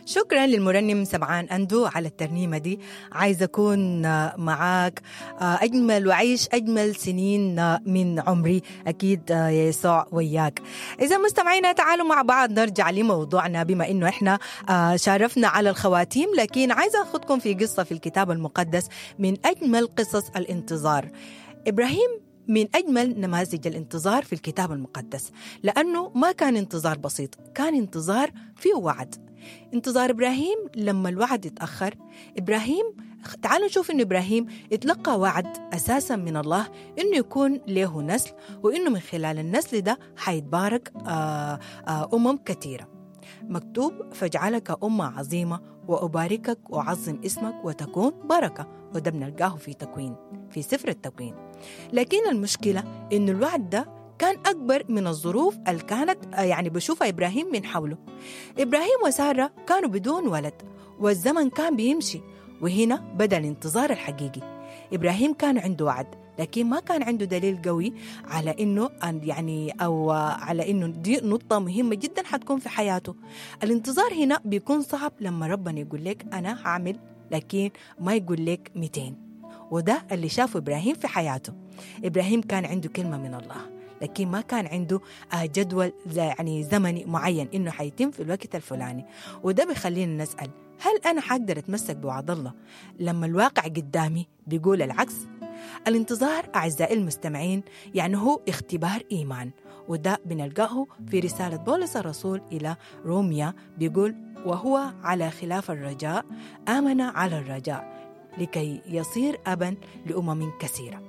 شكرا للمرنم سمعان أندو على الترنيمة دي عايزة أكون معاك أجمل وعيش أجمل سنين من عمري أكيد يا يسوع وياك إذا مستمعينا تعالوا مع بعض نرجع لموضوعنا بما إنه إحنا شارفنا على الخواتيم لكن عايزة أخذكم في قصة في الكتاب المقدس من أجمل قصص الانتظار إبراهيم من أجمل نماذج الانتظار في الكتاب المقدس لأنه ما كان انتظار بسيط كان انتظار فيه وعد انتظار إبراهيم لما الوعد اتأخر إبراهيم تعالوا نشوف إنه إبراهيم اتلقى وعد أساسا من الله إنه يكون له نسل وإنه من خلال النسل ده حيتبارك آآ آآ أمم كثيرة مكتوب فاجعلك أمة عظيمة وأباركك وأعظم اسمك وتكون بركة وده بنلقاه في تكوين في سفر التكوين لكن المشكلة إنه الوعد ده كان أكبر من الظروف اللي كانت يعني بشوفها إبراهيم من حوله إبراهيم وسارة كانوا بدون ولد والزمن كان بيمشي وهنا بدأ الانتظار الحقيقي إبراهيم كان عنده وعد لكن ما كان عنده دليل قوي على انه يعني او على انه دي نقطه مهمه جدا حتكون في حياته الانتظار هنا بيكون صعب لما ربنا يقول لك انا هعمل لكن ما يقول لك 200 وده اللي شافه ابراهيم في حياته ابراهيم كان عنده كلمه من الله لكن ما كان عنده جدول يعني زمني معين انه حيتم في الوقت الفلاني وده بيخلينا نسال هل انا حقدر اتمسك بوعد الله لما الواقع قدامي بيقول العكس الانتظار أعزائي المستمعين يعني هو اختبار إيمان وده بنلقاه في رسالة بولس الرسول إلى روميا بيقول وهو على خلاف الرجاء آمن على الرجاء لكي يصير أبا لأمم كثيرة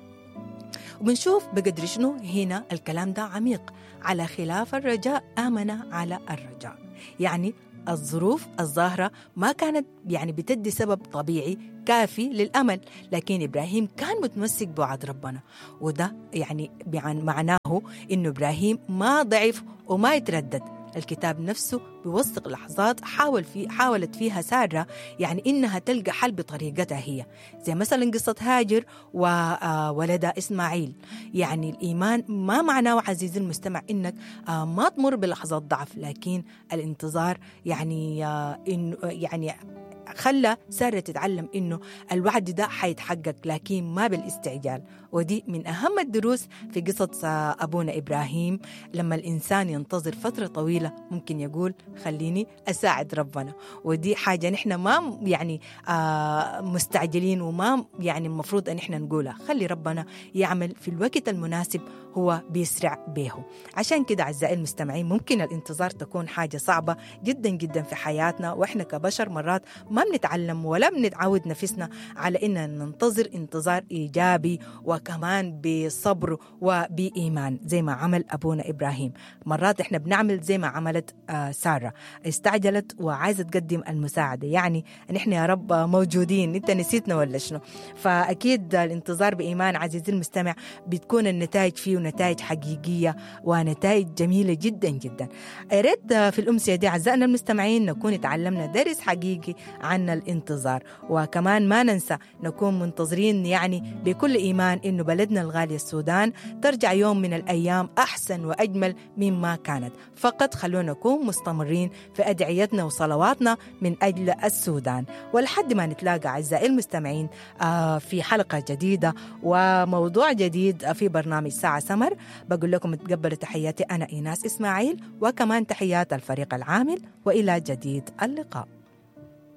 وبنشوف بقدر شنو هنا الكلام ده عميق على خلاف الرجاء آمن على الرجاء يعني الظروف الظاهرة ما كانت يعني بتدي سبب طبيعي كافي للأمل لكن إبراهيم كان متمسك بوعد ربنا وده يعني معناه إنه إبراهيم ما ضعف وما يتردد الكتاب نفسه بيوثق لحظات حاول في حاولت فيها سارة يعني إنها تلقى حل بطريقتها هي زي مثلا قصة هاجر وولدها إسماعيل يعني الإيمان ما معناه عزيزي المستمع إنك ما تمر بلحظات ضعف لكن الانتظار يعني إنه يعني خلى سارة تتعلم إنه الوعد ده حيتحقق لكن ما بالاستعجال ودي من أهم الدروس في قصة أبونا إبراهيم لما الإنسان ينتظر فترة طويلة ممكن يقول خليني أساعد ربنا ودي حاجة نحن ما يعني آه مستعجلين وما يعني المفروض أن نحن نقولها خلي ربنا يعمل في الوقت المناسب هو بيسرع به عشان كده أعزائي المستمعين ممكن الانتظار تكون حاجة صعبة جدا جدا في حياتنا وإحنا كبشر مرات ما بنتعلم ولا بنتعود نفسنا على إن ننتظر انتظار إيجابي وكمان بصبر وبإيمان زي ما عمل أبونا إبراهيم مرات إحنا بنعمل زي ما عملت آه سارة استعجلت وعايزة تقدم المساعدة يعني نحن يا رب موجودين أنت نسيتنا ولا شنو فأكيد الانتظار بإيمان عزيزي المستمع بتكون النتائج فيه نتائج حقيقية ونتائج جميلة جدا جدا يا ريت في الأمسية دي أعزائنا المستمعين نكون تعلمنا درس حقيقي عن الانتظار وكمان ما ننسى نكون منتظرين يعني بكل إيمان إنه بلدنا الغالي السودان ترجع يوم من الأيام أحسن وأجمل مما كانت فقط خلونا نكون مستمرين في أدعيتنا وصلواتنا من أجل السودان ولحد ما نتلاقى أعزائي المستمعين في حلقة جديدة وموضوع جديد في برنامج ساعة سمر بقول لكم تقبلوا تحياتي أنا إيناس إسماعيل وكمان تحيات الفريق العامل وإلى جديد اللقاء